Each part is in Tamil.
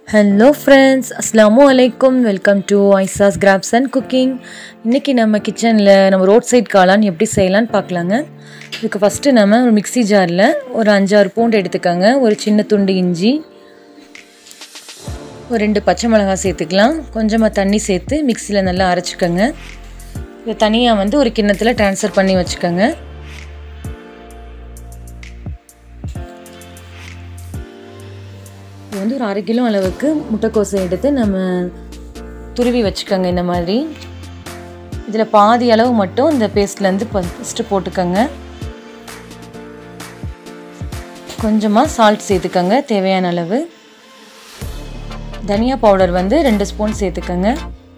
ஹலோ ஃப்ரெண்ட்ஸ் அஸ்லாமு அலைக்கும் welcome to Aisha's crafts and cooking இன்றைக்கி நம்ம கிச்சனில் நம்ம ரோட் சைட் காளான் எப்படி செய்யலான்னு பார்க்கலாங்க இதுக்கு ஃபஸ்ட்டு நம்ம ஒரு மிக்ஸி ஜாரில் ஒரு அஞ்சாறு பூண்டு எடுத்துக்கோங்க ஒரு சின்ன துண்டு இஞ்சி ஒரு ரெண்டு பச்சை மிளகாய் சேர்த்துக்கலாம் கொஞ்சமாக தண்ணி சேர்த்து மிக்சியில் நல்லா அரைச்சிக்கோங்க இதை தனியாக வந்து ஒரு கிண்ணத்தில் ட்ரான்ஸ்ஃபர் பண்ணி வச்சுக்கோங்க இது வந்து ஒரு அரை கிலோ அளவுக்கு முட்டைக்கோசை எடுத்து நம்ம துருவி வச்சுக்கோங்க இந்த மாதிரி இதில் பாதி அளவு மட்டும் இந்த பேஸ்ட்லேருந்து ஃபஸ்ட்டு போட்டுக்கோங்க கொஞ்சமாக சால்ட் சேர்த்துக்கோங்க தேவையான அளவு தனியா பவுடர் வந்து ரெண்டு ஸ்பூன் சேர்த்துக்கோங்க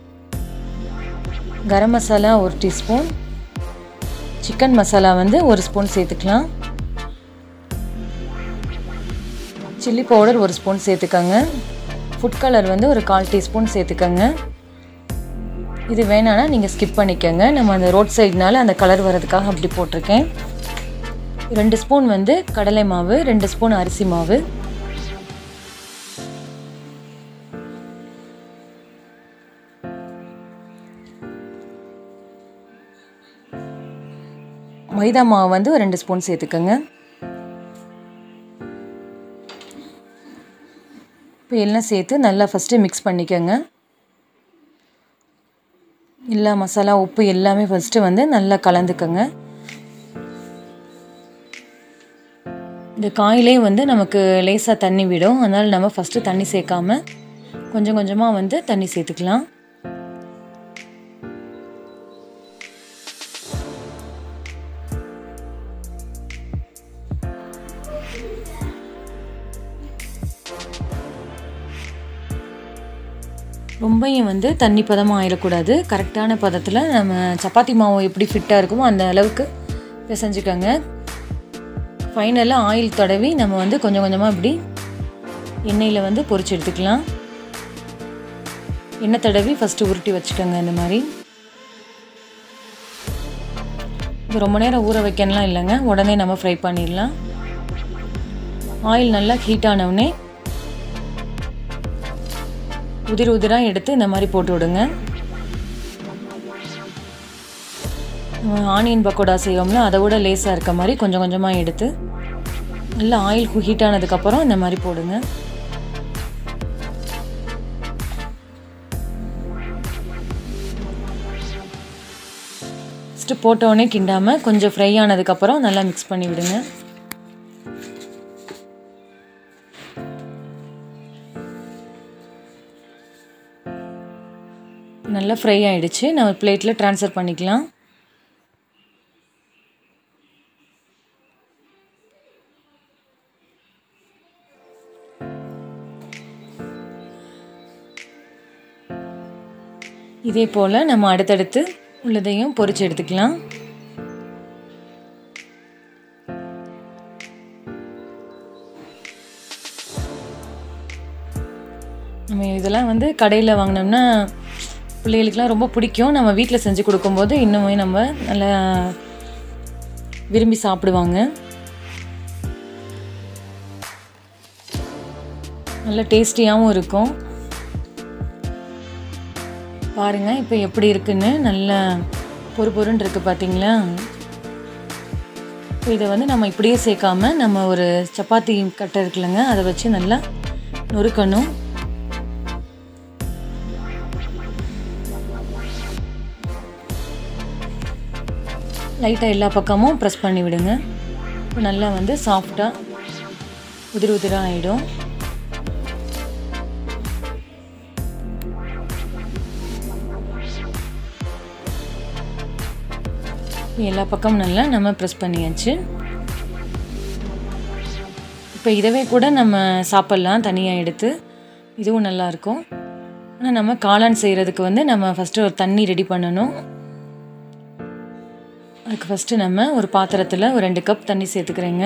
கரம் மசாலா ஒரு டீஸ்பூன் சிக்கன் மசாலா வந்து ஒரு ஸ்பூன் சேர்த்துக்கலாம் சில்லி பவுடர் ஒரு ஸ்பூன் சேர்த்துக்கோங்க ஃபுட் கலர் வந்து ஒரு கால் டீஸ்பூன் சேர்த்துக்கோங்க இது வேணான்னா நீங்கள் ஸ்கிப் பண்ணிக்கோங்க நம்ம அந்த ரோட் சைட்னால அந்த கலர் வரதுக்காக அப்படி போட்டிருக்கேன் ரெண்டு ஸ்பூன் வந்து கடலை மாவு ரெண்டு ஸ்பூன் அரிசி மாவு மைதா மாவு வந்து ஒரு ரெண்டு ஸ்பூன் சேர்த்துக்கோங்க இப்போ எல்லாம் சேர்த்து நல்லா ஃபஸ்ட்டு மிக்ஸ் பண்ணிக்கோங்க எல்லா மசாலா உப்பு எல்லாமே ஃபஸ்ட்டு வந்து நல்லா கலந்துக்கோங்க இந்த காயிலே வந்து நமக்கு லேசாக தண்ணி விடும் அதனால் நம்ம ஃபஸ்ட்டு தண்ணி சேர்க்காம கொஞ்சம் கொஞ்சமாக வந்து தண்ணி சேர்த்துக்கலாம் ரொம்பையும் வந்து தண்ணி பதமாக ஆயிடக்கூடாது கரெக்டான பதத்தில் நம்ம சப்பாத்தி மாவு எப்படி ஃபிட்டாக இருக்குமோ அந்த அளவுக்கு பிசைஞ்சுக்கோங்க ஃபைனலாக ஆயில் தடவி நம்ம வந்து கொஞ்சம் கொஞ்சமாக இப்படி எண்ணெயில் வந்து பொரிச்சு எடுத்துக்கலாம் எண்ணெய் தடவி ஃபஸ்ட்டு உருட்டி வச்சுக்கோங்க இந்த மாதிரி இது ரொம்ப நேரம் ஊற வைக்கணும்லாம் இல்லைங்க உடனே நம்ம ஃப்ரை பண்ணிடலாம் ஆயில் நல்லா ஹீட் ஆனவுடனே உதிர் உதிராக எடுத்து இந்த மாதிரி போட்டு விடுங்க ஆனியன் பக்கோடா செய்வோம்ல அதை விட லேஸாக இருக்க மாதிரி கொஞ்சம் கொஞ்சமாக எடுத்து நல்லா ஆயில் ஹீட் ஆனதுக்கப்புறம் இந்த மாதிரி போடுங்க ஃபஸ்ட்டு போட்டோடனே கிண்டாமல் கொஞ்சம் ஃப்ரை ஆனதுக்கப்புறம் நல்லா மிக்ஸ் பண்ணி விடுங்க நல்லா ஃப்ரை ஆகிடுச்சு நம்ம பிளேட்டில் ட்ரான்ஸ்ஃபர் பண்ணிக்கலாம் இதே போல் நம்ம அடுத்தடுத்து உள்ளதையும் பொறிச்சு எடுத்துக்கலாம் நம்ம இதெல்லாம் வந்து கடையில் வாங்கினோம்னா பிள்ளைகளுக்கெலாம் ரொம்ப பிடிக்கும் நம்ம வீட்டில் செஞ்சு கொடுக்கும்போது இன்னுமே நம்ம நல்லா விரும்பி சாப்பிடுவாங்க நல்ல டேஸ்டியாகவும் இருக்கும் பாருங்கள் இப்போ எப்படி இருக்குன்னு நல்லா பொறு பொருன்னு இருக்குது பார்த்தீங்களா இப்போ இதை வந்து நம்ம இப்படியே சேர்க்காம நம்ம ஒரு சப்பாத்தி கட்டை இருக்குல்லங்க அதை வச்சு நல்லா நொறுக்கணும் லைட்டாக எல்லா பக்கமும் ப்ரெஸ் பண்ணி விடுங்க இப்போ நல்லா வந்து சாஃப்டாக உதிர் உதிராக ஆகிடும் எல்லா பக்கமும் நல்லா நம்ம ப்ரெஸ் பண்ணியாச்சு இப்போ இதவே கூட நம்ம சாப்பிட்லாம் தனியாக எடுத்து இதுவும் நல்லாயிருக்கும் ஆனால் நம்ம காளான் செய்கிறதுக்கு வந்து நம்ம ஃபஸ்ட்டு ஒரு தண்ணி ரெடி பண்ணணும் அதுக்கு ஃபஸ்ட்டு நம்ம ஒரு பாத்திரத்தில் ஒரு ரெண்டு கப் தண்ணி சேர்த்துக்கிறேங்க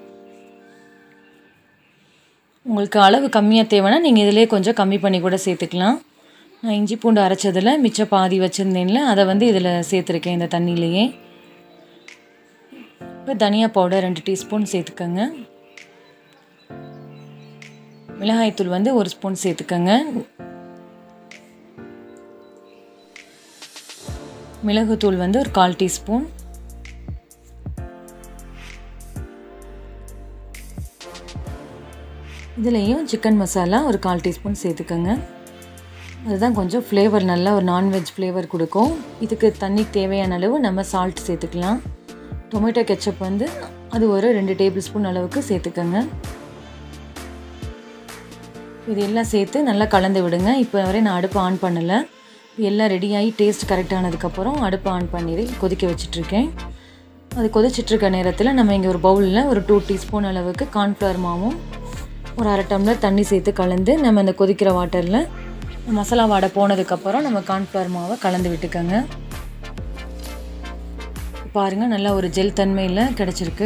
உங்களுக்கு அளவு கம்மியாக தேவைன்னா நீங்கள் இதிலே கொஞ்சம் கம்மி பண்ணி கூட சேர்த்துக்கலாம் நான் இஞ்சி பூண்டு அரைச்சதில் மிச்சம் பாதி வச்சுருந்தேன்ல அதை வந்து இதில் சேர்த்துருக்கேன் இந்த தண்ணியிலையே இப்போ தனியா பவுடர் ரெண்டு டீஸ்பூன் சேர்த்துக்கோங்க மிளகாய்த்தூள் வந்து ஒரு ஸ்பூன் சேர்த்துக்கோங்க மிளகுத்தூள் வந்து ஒரு கால் டீஸ்பூன் இதுலேயும் சிக்கன் மசாலா ஒரு கால் டீஸ்பூன் சேர்த்துக்கோங்க அதுதான் கொஞ்சம் ஃப்ளேவர் நல்லா ஒரு நான்வெஜ் ஃப்ளேவர் கொடுக்கும் இதுக்கு தண்ணி தேவையான அளவு நம்ம சால்ட் சேர்த்துக்கலாம் டொமேட்டோ கெச்சப் வந்து அது ஒரு ரெண்டு டேபிள் ஸ்பூன் அளவுக்கு சேர்த்துக்கோங்க இது எல்லாம் சேர்த்து நல்லா கலந்து விடுங்க இப்போ வரை நான் அடுப்பு ஆன் பண்ணலை எல்லாம் ரெடியாகி டேஸ்ட் கரெக்டானதுக்கப்புறம் அடுப்பு ஆன் பண்ணி கொதிக்க வச்சிட்ருக்கேன் அது கொதிச்சிட்ருக்க நேரத்தில் நம்ம இங்கே ஒரு பவுலில் ஒரு டூ டீஸ்பூன் அளவுக்கு கார்ன்ஃப்ளவர் மாவும் ஒரு அரை டம்ளர் தண்ணி சேர்த்து கலந்து நம்ம இந்த கொதிக்கிற வாட்டரில் மசாலா வாடை போனதுக்கப்புறம் நம்ம கார்ன்ஃப்ளவர் மாவை கலந்து விட்டுக்கோங்க பாருங்கள் நல்லா ஒரு ஜெல் தன்மையில் கிடச்சிருக்கு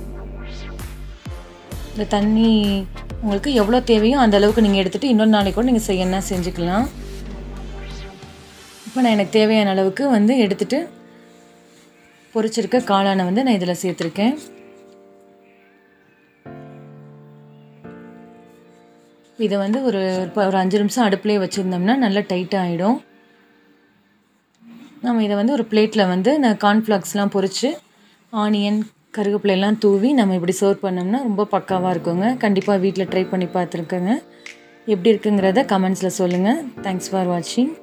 இந்த தண்ணி உங்களுக்கு எவ்வளோ தேவையோ அந்த அளவுக்கு நீங்கள் எடுத்துகிட்டு இன்னொரு நாளைக்கு கூட நீங்கள் செய்யணும் செஞ்சுக்கலாம் இப்போ நான் எனக்கு தேவையான அளவுக்கு வந்து எடுத்துகிட்டு பொரிச்சிருக்க காளானை வந்து நான் இதில் சேர்த்துருக்கேன் இதை வந்து ஒரு ஒரு அஞ்சு நிமிஷம் அடுப்புலேயே வச்சுருந்தோம்னா நல்லா டைட்டாக ஆகிடும் நம்ம இதை வந்து ஒரு பிளேட்டில் வந்து நான் கார்ன்ஃப்ளாக்ஸ்லாம் பொரித்து ஆனியன் கருவேப்பிலையெல்லாம் தூவி நம்ம இப்படி சர்வ் பண்ணோம்னா ரொம்ப பக்காவாக இருக்குங்க கண்டிப்பாக வீட்டில் ட்ரை பண்ணி பார்த்துருக்கேங்க எப்படி இருக்குங்கிறத கமெண்ட்ஸில் சொல்லுங்கள் தேங்க்ஸ் ஃபார் வாட்சிங்